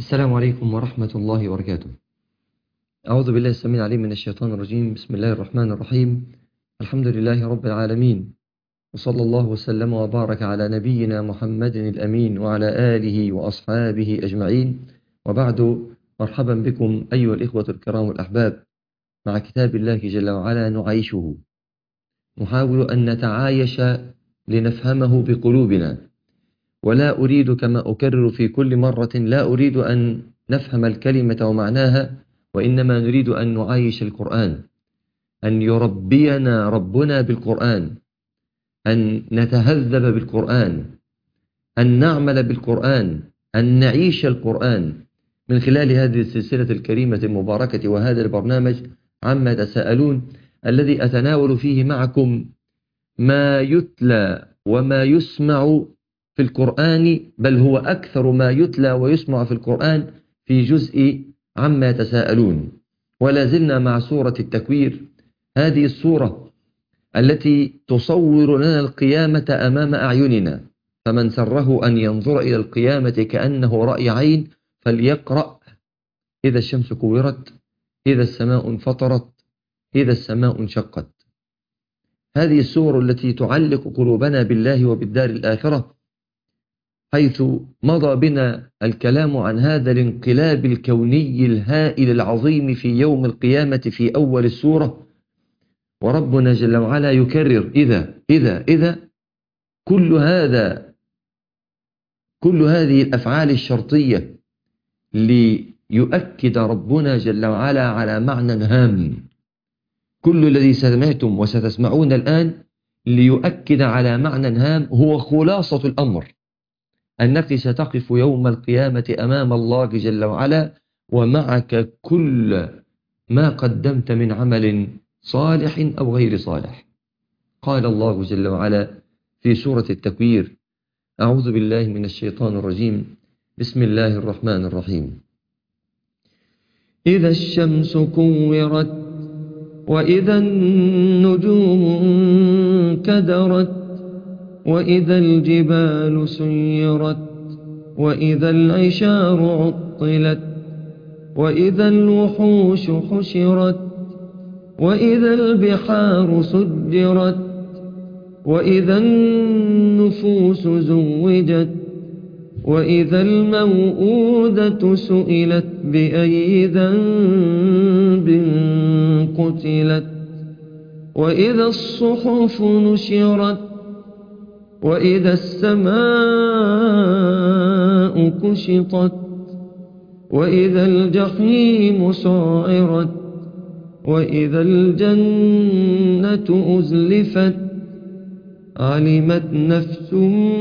السلام عليكم ورحمة الله وبركاته أعوذ بالله السميع العليم من الشيطان الرجيم بسم الله الرحمن الرحيم الحمد لله رب العالمين وصلى الله وسلم وبارك على نبينا محمد الأمين وعلى آله وأصحابه أجمعين وبعد مرحبا بكم أيها الإخوة الكرام الأحباب مع كتاب الله جل وعلا نعيشه نحاول أن نتعايش لنفهمه بقلوبنا ولا أريد كما أكرر في كل مرة لا أريد أن نفهم الكلمة ومعناها وإنما نريد أن نعايش القرآن أن يربينا ربنا بالقرآن أن نتهذب بالقرآن أن نعمل بالقرآن أن نعيش القرآن من خلال هذه السلسلة الكريمة المباركة وهذا البرنامج عما تساءلون الذي أتناول فيه معكم ما يتلى وما يسمع في القرآن بل هو أكثر ما يتلى ويسمع في القرآن في جزء عما يتساءلون ولا زلنا مع سورة التكوير هذه السورة التي تصور لنا القيامة أمام أعيننا فمن سره أن ينظر إلى القيامة كأنه رأي عين فليقرأ إذا الشمس كورت إذا السماء انفطرت إذا السماء انشقت هذه السور التي تعلق قلوبنا بالله وبالدار الآخرة حيث مضى بنا الكلام عن هذا الانقلاب الكوني الهائل العظيم في يوم القيامة في أول السورة وربنا جل وعلا يكرر إذا إذا إذا كل هذا كل هذه الأفعال الشرطية ليؤكد ربنا جل وعلا على معنى هام كل الذي سمعتم وستسمعون الآن ليؤكد على معنى هام هو خلاصة الأمر أنك ستقف يوم القيامة أمام الله جل وعلا ومعك كل ما قدمت من عمل صالح أو غير صالح قال الله جل وعلا في سورة التكوير أعوذ بالله من الشيطان الرجيم بسم الله الرحمن الرحيم إذا الشمس كورت وإذا النجوم انكدرت وإذا الجبال سيرت وإذا العشار عطلت وإذا الوحوش حشرت وإذا البحار سجرت وإذا النفوس زوجت وإذا الموءودة سئلت بأي ذنب قتلت وإذا الصحف نشرت وإذا السماء كشطت وإذا الجحيم سعرت وإذا الجنة أزلفت علمت نفس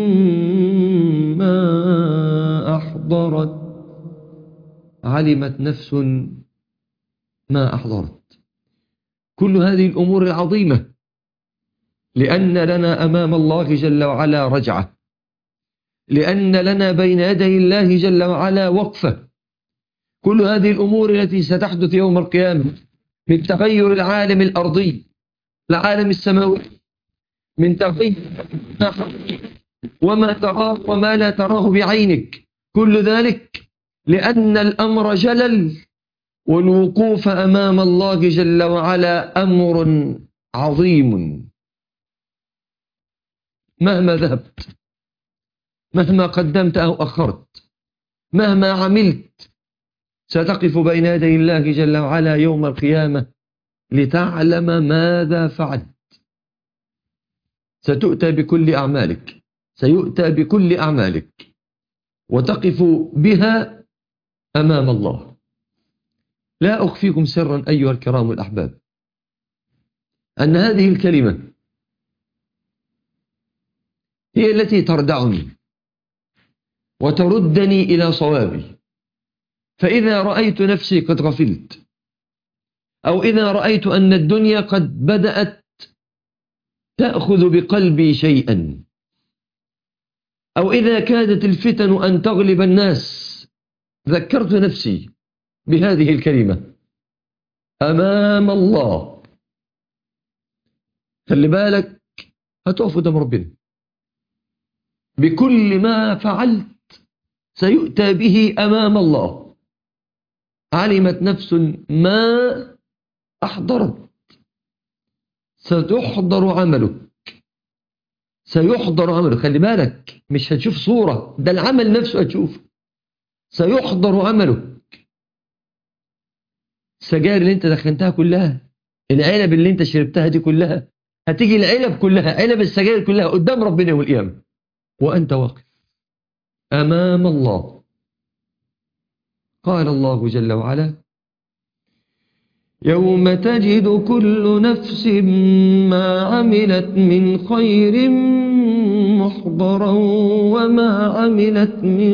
ما أحضرت علمت نفس ما أحضرت كل هذه الأمور العظيمة لأن لنا أمام الله جل وعلا رجعة لأن لنا بين يدي الله جل وعلا وقفة كل هذه الأمور التي ستحدث يوم القيامة من تغير العالم الأرضي العالم السماوي من تغير وما تراه وما لا تراه بعينك كل ذلك لأن الأمر جلل والوقوف أمام الله جل وعلا أمر عظيم مهما ذهبت مهما قدمت أو أخرت مهما عملت ستقف بين يدي الله جل وعلا يوم القيامة لتعلم ماذا فعلت ستؤتى بكل أعمالك سيؤتى بكل أعمالك وتقف بها أمام الله لا أخفيكم سرا أيها الكرام الأحباب أن هذه الكلمة هي التي تردعني وتردني إلى صوابي فإذا رأيت نفسي قد غفلت أو إذا رأيت أن الدنيا قد بدأت تأخذ بقلبي شيئا أو إذا كادت الفتن أن تغلب الناس ذكرت نفسي بهذه الكلمة أمام الله خلي بالك هتقف قدام ربنا بكل ما فعلت سيؤتى به أمام الله علمت نفس ما أحضرت ستحضر عملك سيحضر عملك خلي بالك مش هتشوف صورة ده العمل نفسه هتشوفه سيحضر عملك السجاير اللي انت دخنتها كلها العلب اللي انت شربتها دي كلها هتيجي العلب كلها علب السجاير كلها قدام ربنا يوم القيامة وأنت واقف أمام الله قال الله جل وعلا يوم تجد كل نفس ما عملت من خير محضرا وما عملت من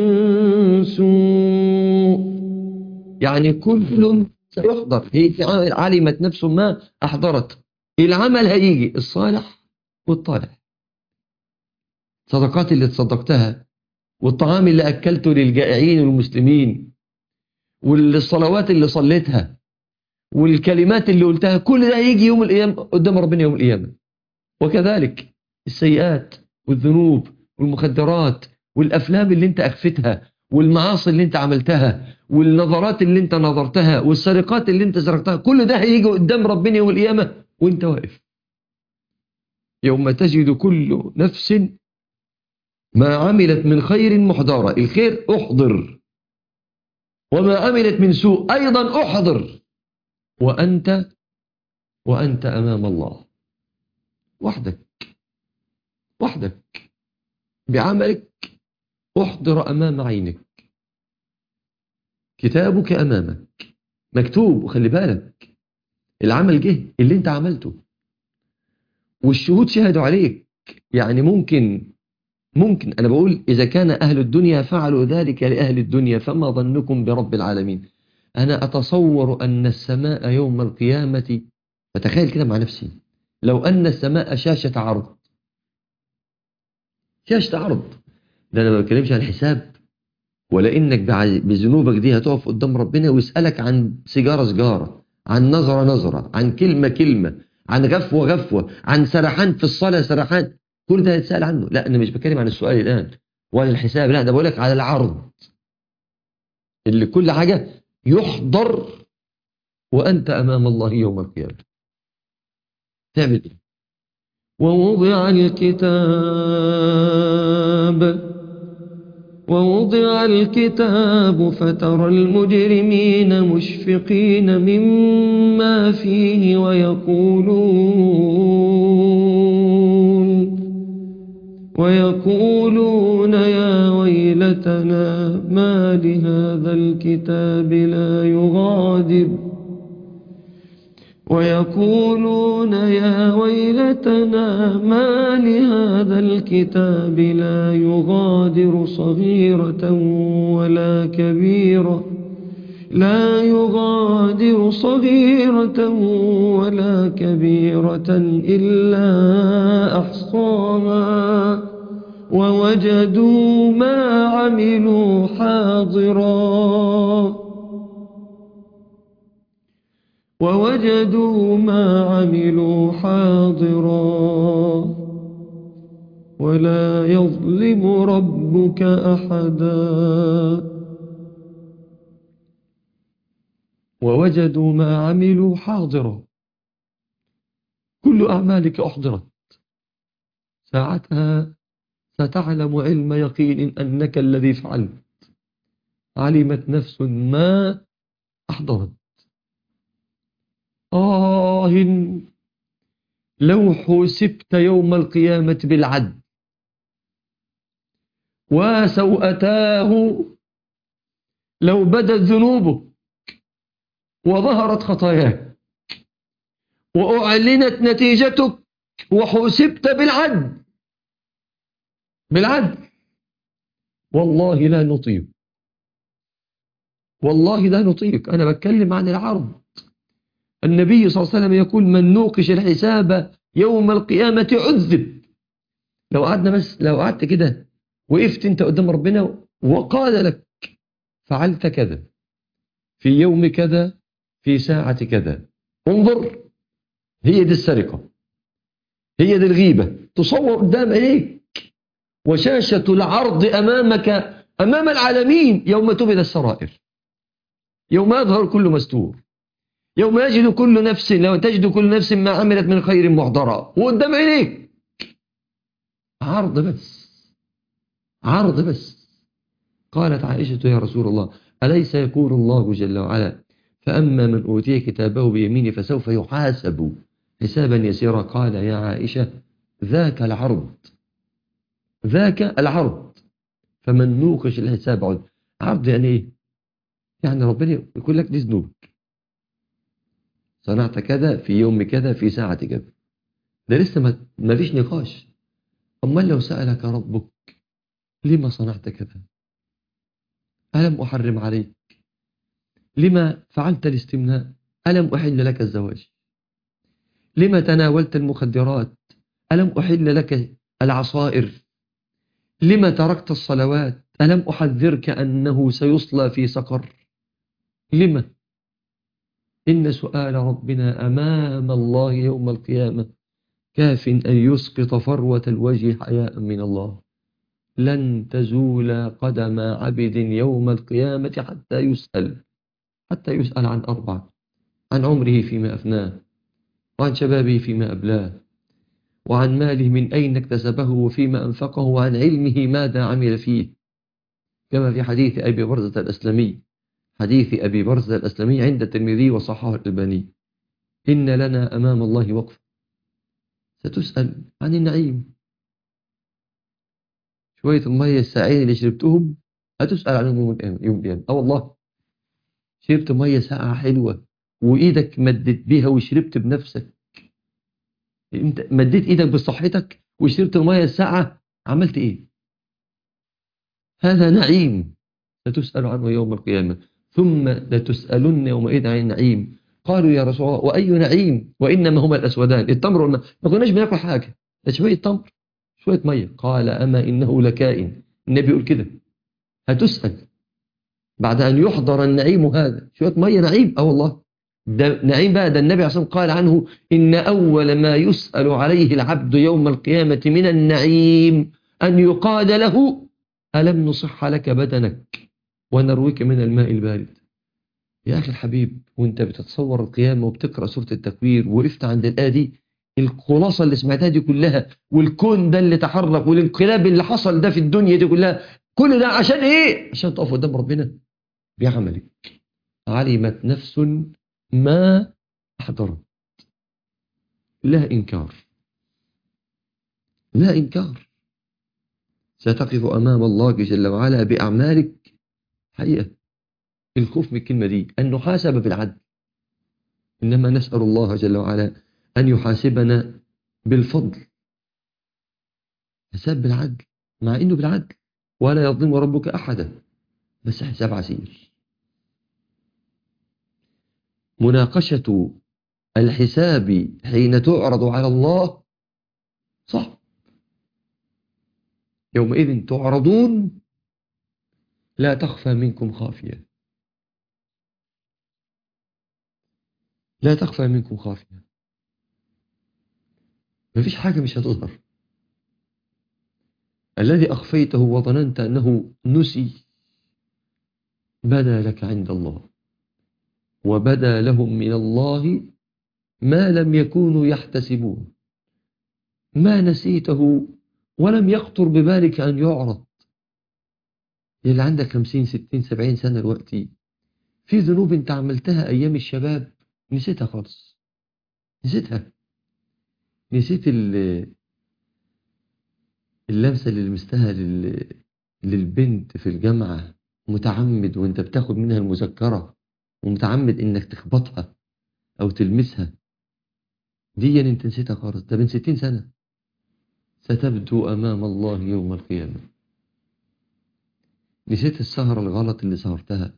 سوء يعني كل سيحضر هي علمت نفس ما أحضرت العمل هيجي الصالح والطالح صدقات اللي تصدقتها والطعام اللي أكلته للجائعين والمسلمين والصلوات اللي صليتها والكلمات اللي قلتها كل ده هيجي يوم القيامة قدام ربنا يوم القيامة وكذلك السيئات والذنوب والمخدرات والأفلام اللي انت أخفتها والمعاصي اللي انت عملتها والنظرات اللي انت نظرتها والسرقات اللي انت سرقتها كل ده هيجي قدام ربنا يوم القيامة وانت واقف يوم تجد كل نفس ما عملت من خير محضرة الخير أحضر وما عملت من سوء أيضا أحضر وأنت وأنت أمام الله وحدك وحدك بعملك احضر أمام عينك كتابك أمامك مكتوب وخلي بالك العمل جه اللي انت عملته والشهود شهدوا عليك يعني ممكن ممكن أنا بقول إذا كان أهل الدنيا فعلوا ذلك لأهل الدنيا فما ظنكم برب العالمين أنا أتصور أن السماء يوم القيامة فتخيل كده مع نفسي لو أن السماء شاشة عرض شاشة عرض ده أنا ما بتكلمش عن حساب ولا إنك بذنوبك دي هتقف قدام ربنا ويسألك عن سيجارة سجارة عن نظرة نظرة عن كلمة كلمة عن غفوة غفوة عن سرحان في الصلاة سرحان كل ده يتسأل عنه لا أنا مش بتكلم عن السؤال الآن ولا الحساب لا ده بقول لك على العرض اللي كل حاجة يحضر وأنت أمام الله يوم القيامة تعمل إيه ووضع الكتاب ووضع الكتاب فترى المجرمين مشفقين مما فيه ويقولون ويقولون يا ويلتنا ما لهذا الكتاب لا يغادر ويقولون يا ويلتنا ما لهذا الكتاب لا يغادر صغيرة ولا كبيرة لا يغادر صغيرة ولا كبيرة إلا أحصاها ووجدوا ما عملوا حاضرا ووجدوا ما عملوا حاضرا ولا يظلم ربك أحدا ووجدوا ما عملوا حاضرا كل أعمالك أحضرت ساعتها ستعلم علم يقين أنك الذي فعلت علمت نفس ما أحضرت آه لو حوسبت يوم القيامة بالعدل وسوءتاه لو بدت ذنوبه وظهرت خطاياه وأعلنت نتيجتك وحوسبت بالعدل بالعدل والله لا نطيق والله لا نطيق أنا بتكلم عن العرض النبي صلى الله عليه وسلم يقول من نوقش الحساب يوم القيامة عذب لو قعدنا بس لو قعدت كده وقفت انت قدام ربنا وقال لك فعلت كذا في يوم كذا في ساعة كذا انظر هي دي السرقة هي دي الغيبة تصور قدام عينيك وشاشة العرض أمامك أمام العالمين يوم تبد السرائر يوم يظهر كل مستور يوم يجد كل نفس لو تجد كل نفس ما عملت من خير محضرا وقدام عينيك عرض بس عرض بس قالت عائشة يا رسول الله أليس يقول الله جل وعلا فأما من أوتي كتابه بيمينه فسوف يحاسب حسابا يسيرا قال يا عائشة ذاك العرض ذاك العرض فمن نوقش الحساب عرض عرض يعني ايه يعني ربنا يقول لك دي ذنوبك صنعت كذا في يوم كذا في ساعة كذا ده لسه ما, ما فيش نقاش أمال لو سألك ربك لما صنعت كذا ألم أحرم عليك لما فعلت الاستمناء ألم أحل لك الزواج لما تناولت المخدرات ألم أحل لك العصائر لما تركت الصلوات ألم أحذرك أنه سيصلى في سقر لما إن سؤال ربنا أمام الله يوم القيامة كاف أن يسقط فروة الوجه حياء من الله لن تزول قدم عبد يوم القيامة حتى يسأل حتى يسأل عن أربع عن عمره فيما أفناه وعن شبابه فيما أبلاه وعن ماله من أين اكتسبه وفيما أنفقه وعن علمه ماذا عمل فيه كما في حديث أبي برزة الأسلمي حديث أبي برزة الأسلمي عند الترمذي وصححه الألباني إن لنا أمام الله وقف ستسأل عن النعيم شوية المية الساعين اللي شربتهم هتسأل عنهم يوم القيامة يوم القيامة اه والله شربت مية ساقعة حلوة وإيدك مدت بيها وشربت بنفسك انت مديت إيدك بصحتك وشربت المية الساقعة عملت إيه هذا نعيم ستسأل عنه يوم القيامة ثم لتسألن يومئذ عن النعيم قالوا يا رسول الله وأي نعيم وإنما هما الأسودان التمر والماء ما كناش بناكل حاجة ده شوية تمر شوية مية قال أما إنه لكائن النبي يقول كده هتسأل بعد أن يحضر النعيم هذا شوية مية نعيم أه والله ده نعيم بقى ده النبي عليه الصلاة والسلام قال عنه إن أول ما يسأل عليه العبد يوم القيامة من النعيم أن يقال له ألم نصح لك بدنك ونرويك من الماء البارد يا أخي الحبيب وانت بتتصور القيامة وبتقرأ سورة التكوير وقفت عند الآية دي الخلاصة اللي سمعتها دي كلها والكون ده اللي تحرك والانقلاب اللي حصل ده في الدنيا دي كلها كل ده عشان ايه عشان تقف قدام ربنا بعملك علمت نفس ما أحضرت لا إنكار لا إنكار ستقف أمام الله جل وعلا بأعمالك حقيقة الخوف من الكلمة دي أن نحاسب بالعدل إنما نسأل الله جل وعلا أن يحاسبنا بالفضل حساب بالعدل مع إنه بالعدل ولا يظلم ربك أحدا بس حساب عسير مناقشة الحساب حين تعرض على الله صح يومئذ تعرضون لا تخفى منكم خافية لا تخفى منكم خافية ما فيش حاجة مش هتظهر الذي أخفيته وظننت أنه نسي بدا لك عند الله وبدا لهم من الله ما لم يكونوا يحتسبون ما نسيته ولم يخطر ببالك أن يعرض اللي عندك 50 60 70 سنة دلوقتي في ذنوب انت عملتها أيام الشباب نسيتها خالص نسيتها نسيت اللمسة اللي لمستها للبنت في الجامعة متعمد وانت بتاخد منها المذكرة ومتعمد انك تخبطها او تلمسها دي انت نسيتها خالص ده من ستين سنة ستبدو امام الله يوم القيامة نسيت السهرة الغلط اللي سهرتها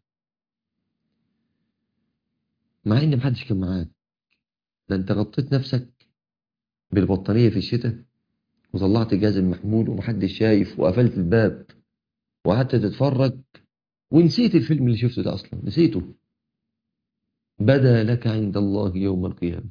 مع ان محدش كان معاك ده انت غطيت نفسك بالبطانية في الشتاء وطلعت جهاز المحمول ومحدش شايف وقفلت الباب وقعدت تتفرج ونسيت الفيلم اللي شفته ده اصلا نسيته بدا لك عند الله يوم القيامة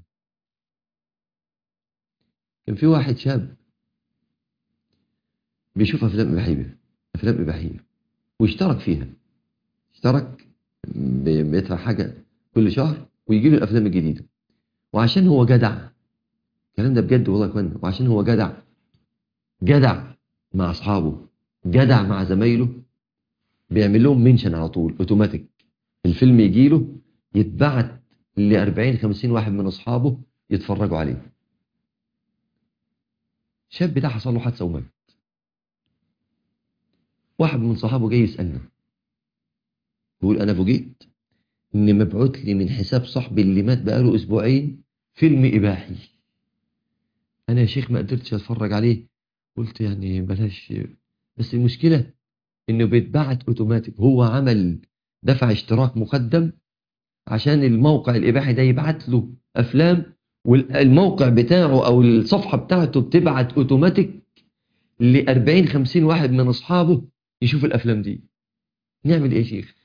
كان في واحد شاب بيشوف افلام اباحيه افلام اباحيه واشترك فيها اشترك ب- بيدفع حاجة كل شهر ويجي له الأفلام الجديدة وعشان هو جدع الكلام ده بجد والله يا اخوانا وعشان هو جدع جدع مع أصحابه جدع مع زمايله بيعمل لهم منشن على طول اوتوماتيك الفيلم يجي له يتبعت ل 40 50 واحد من اصحابه يتفرجوا عليه الشاب ده حصل له حادثه ومات واحد من صحابه جاي يسالنا يقول انا فوجئت ان مبعوت لي من حساب صاحبي اللي مات بقاله اسبوعين فيلم اباحي انا يا شيخ ما قدرتش اتفرج عليه قلت يعني بلاش بس المشكله انه بيتبعت اوتوماتيك هو عمل دفع اشتراك مقدم عشان الموقع الاباحي ده يبعت له افلام والموقع بتاعه او الصفحه بتاعته بتبعت اوتوماتيك ل 40 50 واحد من اصحابه يشوف الافلام دي نعمل ايه يا شيخ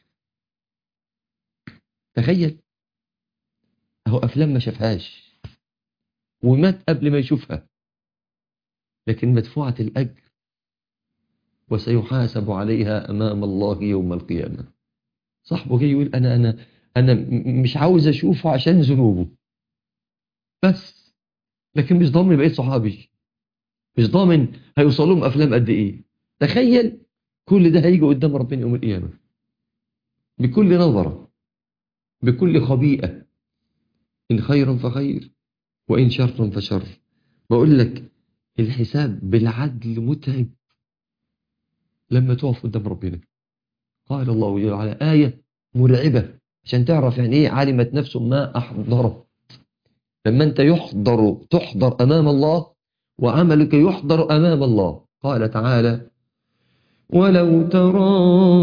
تخيل اهو افلام ما شافهاش ومات قبل ما يشوفها لكن مدفوعه الاجر وسيحاسب عليها امام الله يوم القيامه صاحبه جاي يقول انا انا انا م- مش عاوز اشوفه عشان ذنوبه بس لكن مش ضامن بقيه صحابي مش ضامن هيوصل لهم افلام قد ايه تخيل كل ده هيجي قدام ربنا يوم القيامه بكل نظره بكل خبيئه ان خيرا فخير وان شرا فشر بقول لك الحساب بالعدل متعب لما تقف قدام ربنا قال الله جل وعلا آية مرعبة عشان تعرف يعني ايه علمت نفس ما أحضرت لما أنت يحضر تحضر أمام الله وعملك يحضر أمام الله قال تعالى ولو ترى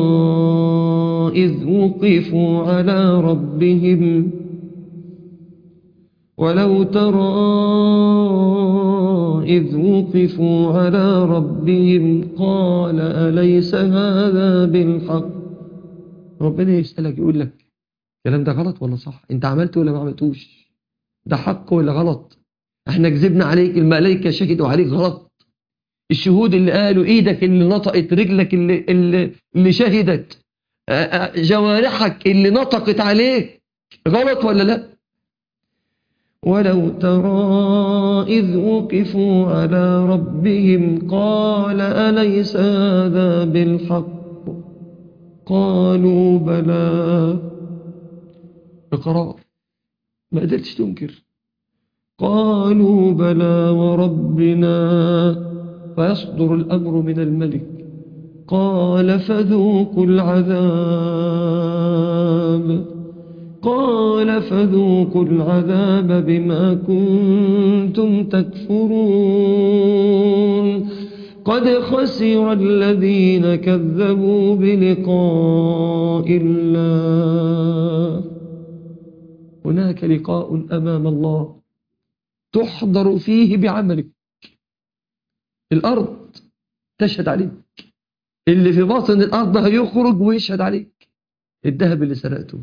إذ وقفوا على ربهم ولو ترى إذ وقفوا على ربهم قال أليس هذا بالحق ربنا يسألك يقول لك الكلام ده غلط ولا صح انت عملته ولا ما عملتوش ده حق ولا غلط احنا كذبنا عليك الملائكة شهدوا عليك غلط الشهود اللي قالوا ايدك اللي نطقت رجلك اللي, اللي, اللي شهدت آه، آه، جوارحك اللي نطقت عليك غلط ولا لا ولو ترى إذ وقفوا على ربهم قال أليس هذا بالحق قالوا بلى إقرار ما قدرتش تنكر قالوا بلى وربنا فيصدر الأمر من الملك قال فذوقوا العذاب قال فذوقوا العذاب بما كنتم تكفرون قد خسر الذين كذبوا بلقاء الله هناك لقاء أمام الله تحضر فيه بعملك الأرض تشهد عليك اللي في باطن الأرض هيخرج ويشهد عليك الذهب اللي سرقته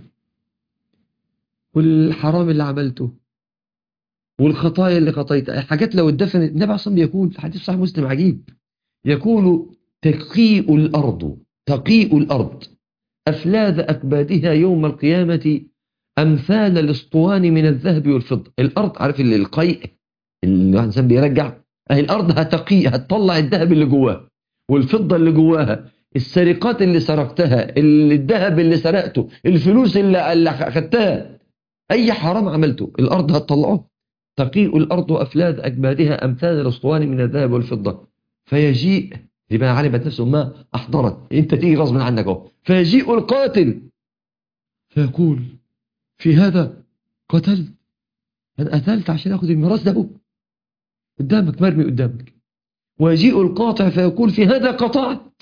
والحرام اللي عملته والخطايا اللي خطيتها حاجات لو اتدفنت النبي عليه الصلاة يقول في حديث صحيح مسلم عجيب يقول تقيء الأرض تقيء الأرض أفلاذ أكبادها يوم القيامة أمثال الاسطوان من الذهب والفضة الأرض عارف اللي القيء اللي الإنسان بيرجع أهي الأرض هتقيء هتطلع الذهب اللي جواه والفضة اللي جواها السرقات اللي سرقتها الذهب اللي سرقته الفلوس اللي, اللي أخدتها أي حرام عملته الأرض هتطلعه تقيء الأرض أفلاذ أكبادها أمثال الأسطوان من الذهب والفضة فيجيء لما علمت نفسه ما أحضرت أنت تيجي غصب عنك أهو فيجيء القاتل فيقول في هذا قتلت أنا قتلت عشان أخذ الميراث ده هو. قدامك مرمي قدامك ويجيء القاطع فيقول في هذا قطعت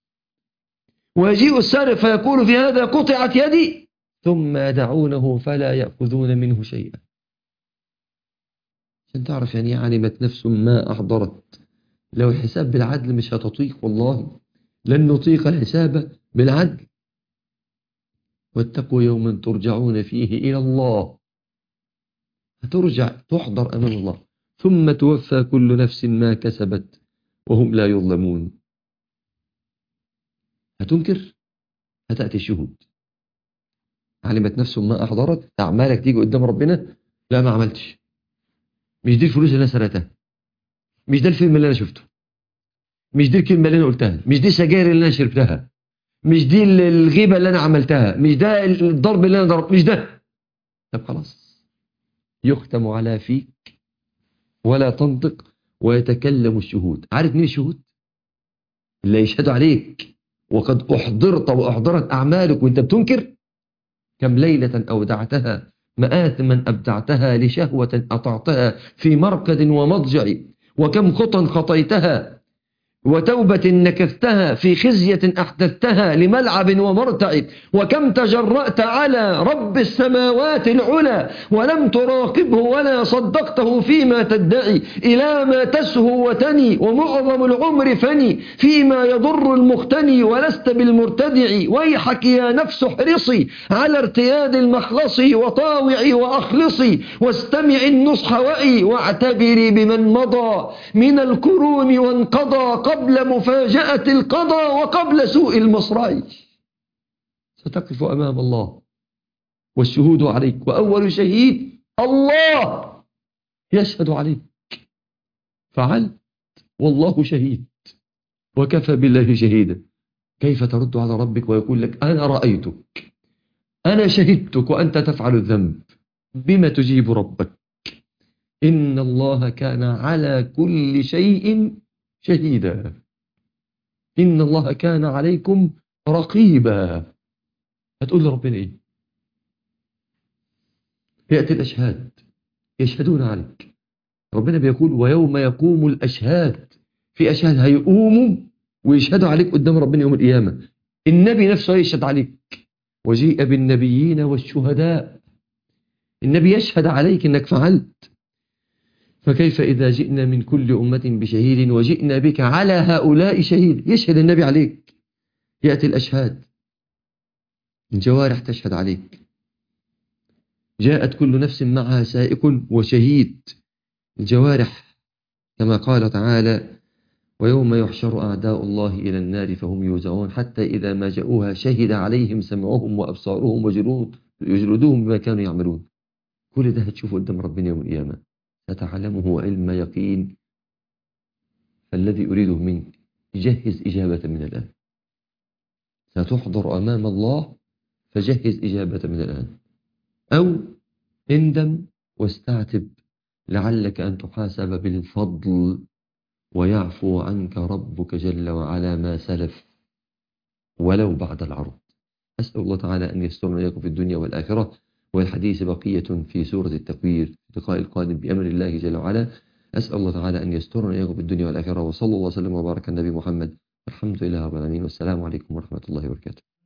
ويجيء السارق فيقول في هذا قطعت يدي ثم يدعونه فلا يأخذون منه شيئا عشان تعرف يعني إيه علمت نفس ما أحضرت لو الحساب بالعدل مش هتطيق والله لن نطيق الحساب بالعدل واتقوا يوما ترجعون فيه إلى الله هترجع تحضر أمام الله ثم توفى كل نفس ما كسبت وهم لا يظلمون هتنكر هتأتي الشهود علمت نفس ما أحضرت أعمالك تيجي قدام ربنا لا ما عملتش مش دي الفلوس اللي أنا سرقتها مش ده الفيلم اللي أنا شفته مش دي الكلمة اللي أنا قلتها مش دي السجاير اللي أنا شربتها مش دي الغيبة اللي أنا عملتها مش ده الضرب اللي أنا ضرب مش ده طب خلاص يختم على فيك ولا تنطق ويتكلم الشهود عارف مين الشهود اللي يشهدوا عليك وقد أحضرت وأحضرت أعمالك وانت بتنكر كم ليلة أودعتها مآثما أبدعتها لشهوة أطعتها في مرقد ومضجع وكم خطا خطيتها وتوبة نكثتها في خزية أحدثتها لملعب ومرتع وكم تجرأت على رب السماوات العلى ولم تراقبه ولا صدقته فيما تدعي إلى ما تسهو وتني ومعظم العمر فني فيما يضر المختني ولست بالمرتدع ويحك يا نفس احرصي على ارتياد المخلص وطاوعي وأخلصي واستمع النصح وئي واعتبري بمن مضى من الكروم وانقضى قبل مفاجأة القضاء وقبل سوء المصرع ستقف أمام الله والشهود عليك وأول شهيد الله يشهد عليك فعلت والله شهيد وكفى بالله شهيدا كيف ترد على ربك ويقول لك أنا رأيتك أنا شهدتك وأنت تفعل الذنب بما تجيب ربك إن الله كان على كل شيء شهيدا إن الله كان عليكم رقيبا هتقول لربنا إيه يأتي الأشهاد يشهدون عليك ربنا بيقول ويوم يقوم الأشهاد في أشهاد هيقوموا ويشهدوا عليك قدام ربنا يوم القيامة النبي نفسه يشهد عليك وجيء بالنبيين والشهداء النبي يشهد عليك انك فعلت فكيف إذا جئنا من كل أمة بشهيد وجئنا بك على هؤلاء شهيد يشهد النبي عليك يأتي الأشهاد الجوارح تشهد عليك جاءت كل نفس معها سائق وشهيد الجوارح كما قال تعالى ويوم يحشر أعداء الله إلى النار فهم يوزعون حتى إذا ما جاءوها شهد عليهم سمعهم وأبصارهم وجلودهم بما كانوا يعملون كل ده هتشوفه قدام ربنا يوم القيامة ستعلمه علم يقين فالذي أريده منك جهز إجابة من الآن ستحضر أمام الله فجهز إجابة من الآن أو اندم واستعتب لعلك أن تحاسب بالفضل ويعفو عنك ربك جل وعلا ما سلف ولو بعد العرض أسأل الله تعالى أن يسترنا إياكم في الدنيا والآخرة والحديث بقية في سورة التكوير في اللقاء القادم بأمر الله جل وعلا أسأل الله تعالى أن يسترنا إياكم في الدنيا والآخرة وصلى الله وسلم وبارك على النبي محمد الحمد لله رب العالمين والسلام عليكم ورحمة الله وبركاته